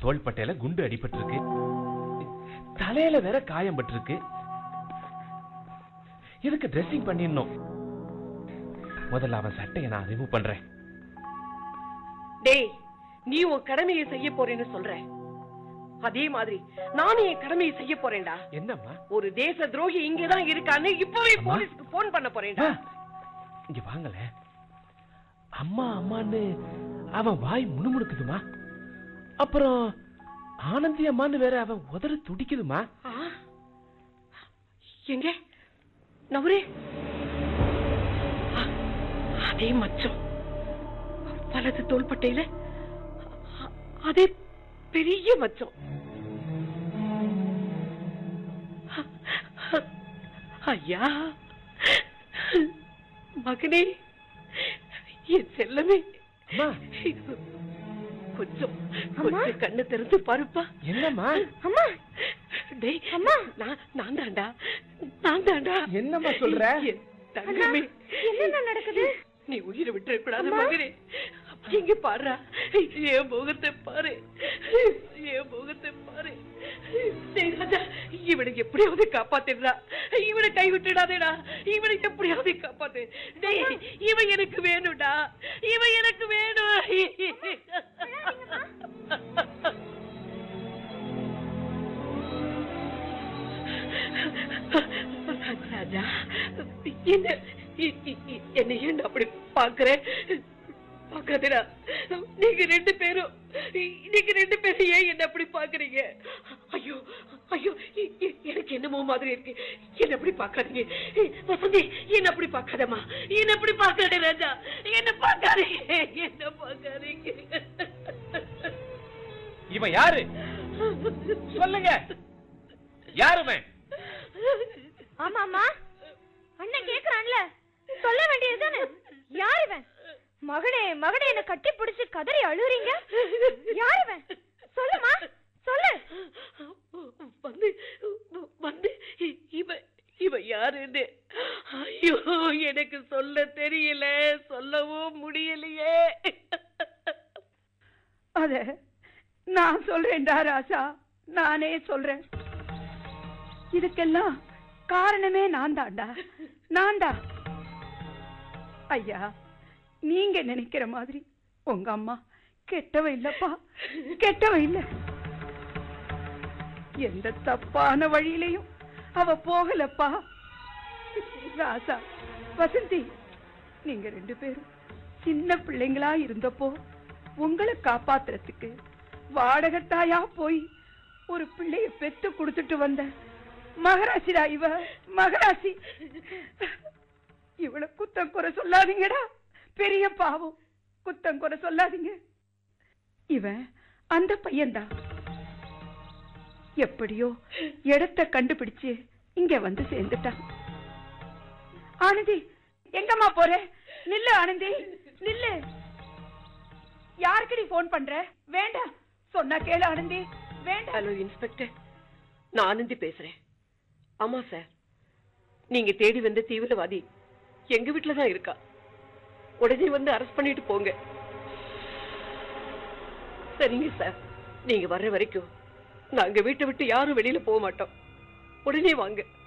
தோள்பட்டையில குண்டு அடிபட்டிருக்கு தலையில வேற காயம் பட்டிருக்கு இதுக்கு ட்ரெஸ்ஸிங் பண்ணிடணும் முதல்ல அவன் சட்டையை நான் ரிமூவ் பண்றேன் டேய் நீ உன் கடமையை செய்ய போறேன்னு சொல்ற அதே மாதிரி நானும் என் கடமையை செய்ய போறேன்டா என்னம்மா ஒரு தேச துரோகி இங்கதான் இருக்கான்னு இப்பவே அம்மா. போலீஸ்க்கு போன் பண்ண போறேன்டா அம்மா, இங்க வாங்கல அம்மா அம்மான்னு அவன் வாய் முணுமுணுக்குதுமா அப்புறம் ஆனந்தி அம்மான்னு வேற அவன் உதறு துடிக்குதுமா ஆ? எங்க நவரே ஆ, அதே மச்சம் வலது தோள்பட்டையில அ- அதே பெரிய மச்சம் ஐயா மகனே என் செல்லமே அம்மா கொஞ்சம் கொஞ்சம் கண்ணு திறந்து பாருப்பா என்னம்மா அம்மா டேய் அம்மா நான் நான் தான்டா நான் தான்டா என்னம்மா சொல்ற? என் தங்கமே என்னென்ன நடக்குது நீ உயிரை விட்டுற கூடாது மகனே இங்க பாருடா என் முகத்தை பாரு என் முகத்தை பாரு டேய் ராஜா இவனை எப்படியாவது காப்பாத்திடுறா இவனை கை விட்டுடாதேடா இவனை எப்படியாவது காப்பாத்து டேய் இவன் எனக்கு வேணும்டா இவன் எனக்கு வேணும் ராஜா என்ன இ- இ- இ- என்னை ஏன் அப்படி பாக்குற பாக்காதடா நீங்க ரெண்டு பேரும் நீங்க ரெண்டு பேரும் ஏன் என்ன அப்படி பாக்குறீங்க ஐயோ ஐயோ இ- இ- எனக்கு என்னமோ மாதிரி இருக்கு என்ன அப்படி பாக்காதீங்க வசந்தி என்ன அப்படி பாக்காதம்மா என்ன அப்படி பாக்காத ராஜா என்ன பாக்காதீங்க என்ன பாக்காதீங்க இவன் யாரு சொல்லுங்க யாருவன் ஆமாமா அண்ணன் கேக்குறான்ல சொல்ல வேண்டியதுதானே யார் இவன் மகனே மகனே என்ன கட்டி பிடிச்சு கதறி அழுறீங்க யார் இவன் சொல்லுமா சொல்லு வந்து வந்து இவ இவ யாருன்னு ஐயோ எனக்கு சொல்ல தெரியல சொல்லவும் முடியலையே அத நான் சொல்றேன்டா ராசா நானே சொல்றேன் இதுக்கெல்லாம் காரணமே நான் தான்டா நான் தான் ஐயா நீங்க நினைக்கிற மாதிரி உங்க அம்மா கெட்டவ இல்லப்பா கெட்டவ இல்ல எந்த தப்பான வழியிலையும் அவ போகலப்பா ராசா வசந்தி நீங்க ரெண்டு பேரும் சின்ன பிள்ளைங்களா இருந்தப்போ உங்களை காப்பாத்துறதுக்கு வாடகத்தாயா போய் ஒரு பிள்ளைய பெத்து கொடுத்துட்டு வந்த மகராசிடா இவ மகராசி இவள குத்தம் குறை சொல்லாதீங்கடா பெரிய பாவம் குத்தம் குறை சொல்லாதீங்க இவன் அந்த பையன்தான் எப்படியோ இடத்த கண்டுபிடிச்சு இங்க வந்து சேர்ந்துட்டான் ஆனந்தி எங்கம்மா போற நில்லு ஆனந்தி நில்லு யாருக்குடி போன் பண்ற வேண்டாம் சொன்னா கேளு ஆனந்தி வேண்டாம் ஹலோ இன்ஸ்பெக்டர் நான் ஆனந்தி பேசுறேன் ஆமா சார் நீங்க தேடி வந்த தீவிரவாதி எங்க வீட்டுல தான் இருக்கா உடனே வந்து அரெஸ்ட் பண்ணிட்டு போங்க சரிங்க சார் நீங்க வர்ற வரைக்கும் நாங்க வீட்டை விட்டு யாரும் வெளியில போக மாட்டோம் உடனே வாங்க